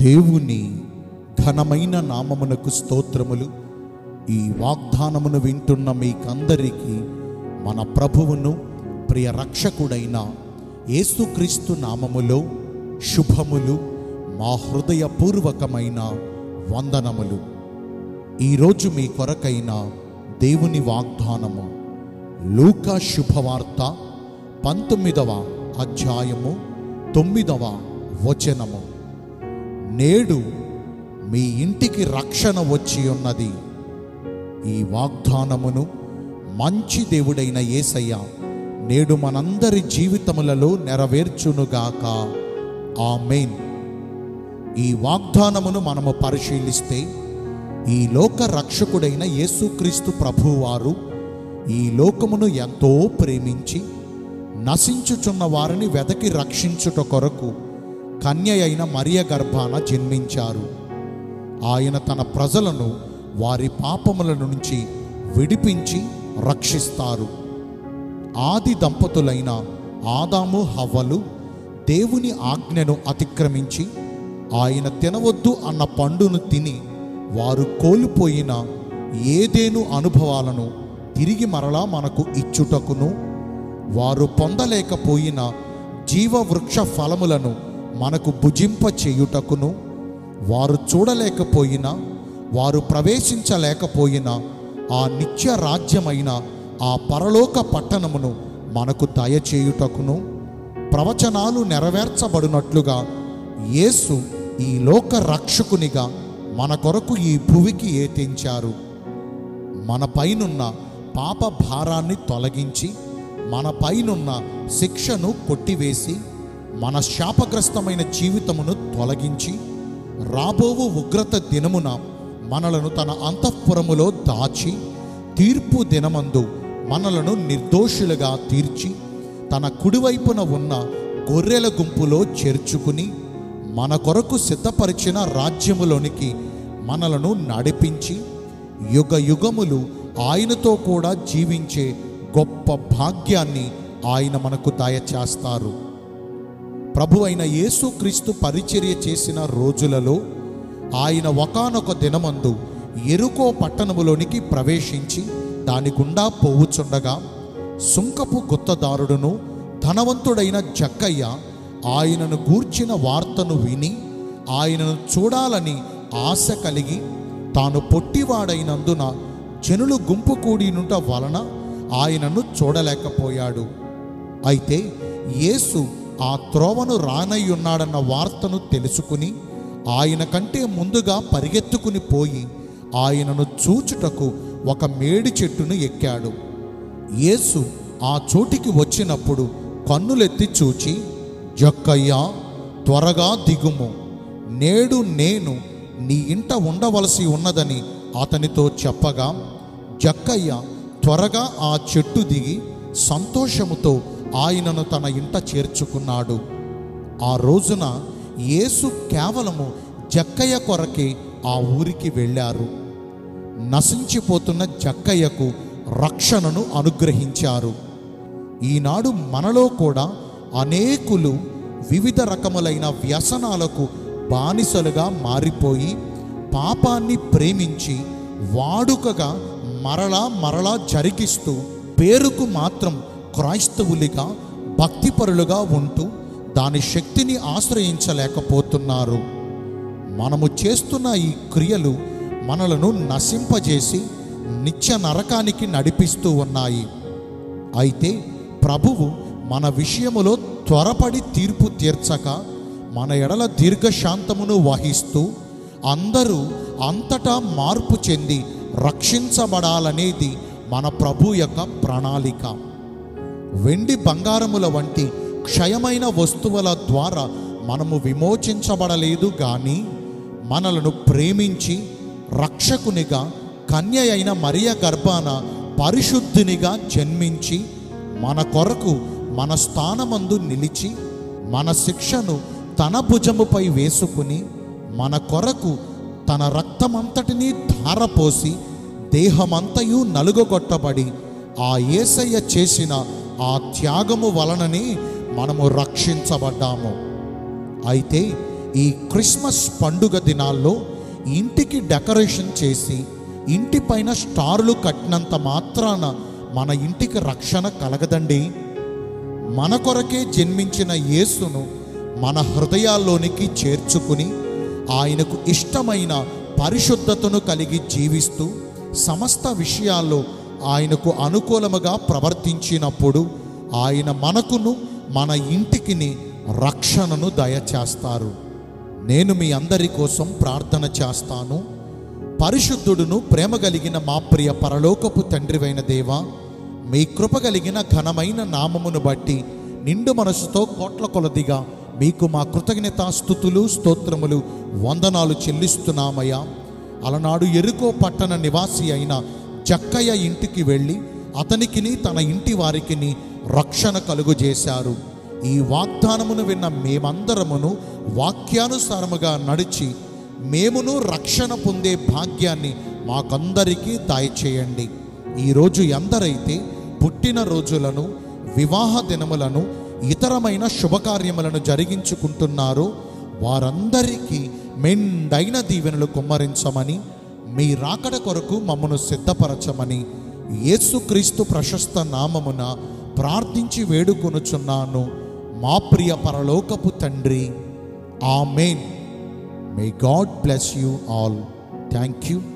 దేవుని ఘనమైన నామమునకు స్తోత్రములు ఈ వాగ్దానమును వింటున్న మీకందరికీ మన ప్రభువును ప్రియ రక్షకుడైన యేసుక్రీస్తు నామములో శుభములు మా హృదయపూర్వకమైన వందనములు ఈరోజు మీ కొరకైన దేవుని వాగ్దానము లూకా శుభవార్త పంతొమ్మిదవ అధ్యాయము తొమ్మిదవ వచనము నేడు మీ ఇంటికి రక్షణ వచ్చి ఉన్నది ఈ వాగ్దానమును మంచి దేవుడైన యేసయ్య నేడు మనందరి జీవితములలో నెరవేర్చునుగాక ఆమెన్ ఈ వాగ్దానమును మనము పరిశీలిస్తే ఈ లోక రక్షకుడైన యేసుక్రీస్తు ప్రభువారు ఈ లోకమును ఎంతో ప్రేమించి నశించుచున్న వారిని వెదకి రక్షించుట కొరకు కన్య అయిన మరియ గర్భాన జన్మించారు ఆయన తన ప్రజలను వారి పాపముల నుంచి విడిపించి రక్షిస్తారు ఆది దంపతులైన ఆదాము హవ్వలు దేవుని ఆజ్ఞను అతిక్రమించి ఆయన తినవద్దు అన్న పండును తిని వారు కోల్పోయిన ఏదేను అనుభవాలను తిరిగి మరలా మనకు ఇచ్చుటకును వారు పొందలేకపోయిన జీవవృక్ష ఫలములను మనకు భుజింప చేయుటకును వారు చూడలేకపోయినా వారు ప్రవేశించలేకపోయిన ఆ నిత్య రాజ్యమైన ఆ పరలోక పట్టణమును మనకు దయచేయుటకును ప్రవచనాలు నెరవేర్చబడినట్లుగా యేసు ఈ లోక రక్షకునిగా మన కొరకు ఈ భువికి ఏతించారు మన పైనున్న పాప భారాన్ని తొలగించి మన పైనున్న శిక్షను కొట్టివేసి మన శాపగ్రస్తమైన జీవితమును తొలగించి రాబోవు ఉగ్రత దినమున మనలను తన అంతఃపురములో దాచి తీర్పు దినమందు మనలను నిర్దోషులుగా తీర్చి తన కుడివైపున ఉన్న గొర్రెల గుంపులో చేర్చుకుని మన కొరకు సిద్ధపరిచిన రాజ్యములోనికి మనలను నడిపించి యుగ యుగములు ఆయనతో కూడా జీవించే గొప్ప భాగ్యాన్ని ఆయన మనకు దయచేస్తారు ప్రభు అయిన యేసుక్రీస్తు పరిచర్య చేసిన రోజులలో ఆయన ఒకానొక దినమందు ఎరుకో పట్టణములోనికి ప్రవేశించి దాని గుండా పోవుచుండగా సుంకపు గుత్తదారుడును ధనవంతుడైన జక్కయ్య ఆయనను గూర్చిన వార్తను విని ఆయనను చూడాలని ఆశ కలిగి తాను పొట్టివాడైనందున జనులు గుంపు కూడినుట వలన ఆయనను చూడలేకపోయాడు అయితే యేసు ఆ త్రోవను రానయ్యున్నాడన్న వార్తను తెలుసుకుని ఆయన కంటే ముందుగా పరిగెత్తుకుని పోయి ఆయనను చూచుటకు ఒక మేడి చెట్టును ఎక్కాడు యేసు ఆ చోటికి వచ్చినప్పుడు కన్నులెత్తి చూచి జక్కయ్యా త్వరగా దిగుము నేడు నేను నీ ఇంట ఉండవలసి ఉన్నదని అతనితో చెప్పగా జక్కయ్య త్వరగా ఆ చెట్టు దిగి సంతోషముతో ఆయనను తన ఇంట చేర్చుకున్నాడు ఆ రోజున యేసు కేవలము జక్కయ్య కొరకే ఆ ఊరికి వెళ్ళారు నశించిపోతున్న జక్కయ్యకు రక్షణను అనుగ్రహించారు ఈనాడు మనలో కూడా అనేకులు వివిధ రకములైన వ్యసనాలకు బానిసలుగా మారిపోయి పాపాన్ని ప్రేమించి వాడుకగా మరలా మరలా జరిగిస్తూ పేరుకు మాత్రం క్రైస్తవులుగా భక్తిపరులుగా ఉంటూ దాని శక్తిని ఆశ్రయించలేకపోతున్నారు మనము చేస్తున్న ఈ క్రియలు మనలను నశింపజేసి నిత్య నరకానికి నడిపిస్తూ ఉన్నాయి అయితే ప్రభువు మన విషయములో త్వరపడి తీర్పు తీర్చక మన ఎడల దీర్ఘశాంతమును వహిస్తూ అందరూ అంతటా మార్పు చెంది రక్షించబడాలనేది మన ప్రభు యొక్క ప్రణాళిక వెండి బంగారముల వంటి క్షయమైన వస్తువుల ద్వారా మనము విమోచించబడలేదు కానీ మనలను ప్రేమించి రక్షకునిగా కన్య అయిన మరియ గర్భాన పరిశుద్ధినిగా జన్మించి మన కొరకు మన స్థానమందు నిలిచి మన శిక్షను తన భుజముపై వేసుకుని మన కొరకు తన రక్తమంతటినీ ధారపోసి దేహమంతయు నలుగొట్టబడి ఆ యేసయ్య చేసిన ఆ త్యాగము వలననే మనము రక్షించబడ్డాము అయితే ఈ క్రిస్మస్ పండుగ దినాల్లో ఇంటికి డెకరేషన్ చేసి ఇంటి పైన స్టార్లు కట్టినంత మాత్రాన మన ఇంటికి రక్షణ కలగదండి మన కొరకే జన్మించిన యేసును మన హృదయాల్లోనికి చేర్చుకుని ఆయనకు ఇష్టమైన పరిశుద్ధతను కలిగి జీవిస్తూ సమస్త విషయాల్లో ఆయనకు అనుకూలముగా ప్రవర్తించినప్పుడు ఆయన మనకును మన ఇంటికిని రక్షణను దయచేస్తారు నేను మీ అందరి కోసం ప్రార్థన చేస్తాను పరిశుద్ధుడును ప్రేమ కలిగిన మా ప్రియ పరలోకపు తండ్రివైన దేవా మీ కృప కలిగిన ఘనమైన నామమును బట్టి నిండు మనసుతో కోట్ల కొలదిగా మీకు మా కృతజ్ఞతాస్థుతులు స్తోత్రములు వందనాలు చెల్లిస్తున్నామయ్యా అలనాడు ఎరుకో పట్టణ నివాసి అయిన జక్కయ్య ఇంటికి వెళ్ళి అతనికిని తన ఇంటి వారికిని రక్షణ కలుగుజేశారు ఈ వాగ్దానమును విన్న మేమందరమును వాక్యానుసారముగా నడిచి మేమును రక్షణ పొందే భాగ్యాన్ని మాకందరికీ దయచేయండి ఈరోజు ఎందరైతే పుట్టిన రోజులను వివాహ దినములను ఇతరమైన శుభకార్యములను జరిగించుకుంటున్నారో వారందరికీ మెండైన దీవెనలు కుమ్మరించమని మీ రాకడ కొరకు మమ్మను సిద్ధపరచమని యేసుక్రీస్తు ప్రశస్త నామమున ప్రార్థించి వేడుకొనుచున్నాను మా ప్రియ పరలోకపు తండ్రి amen may God bless you all thank you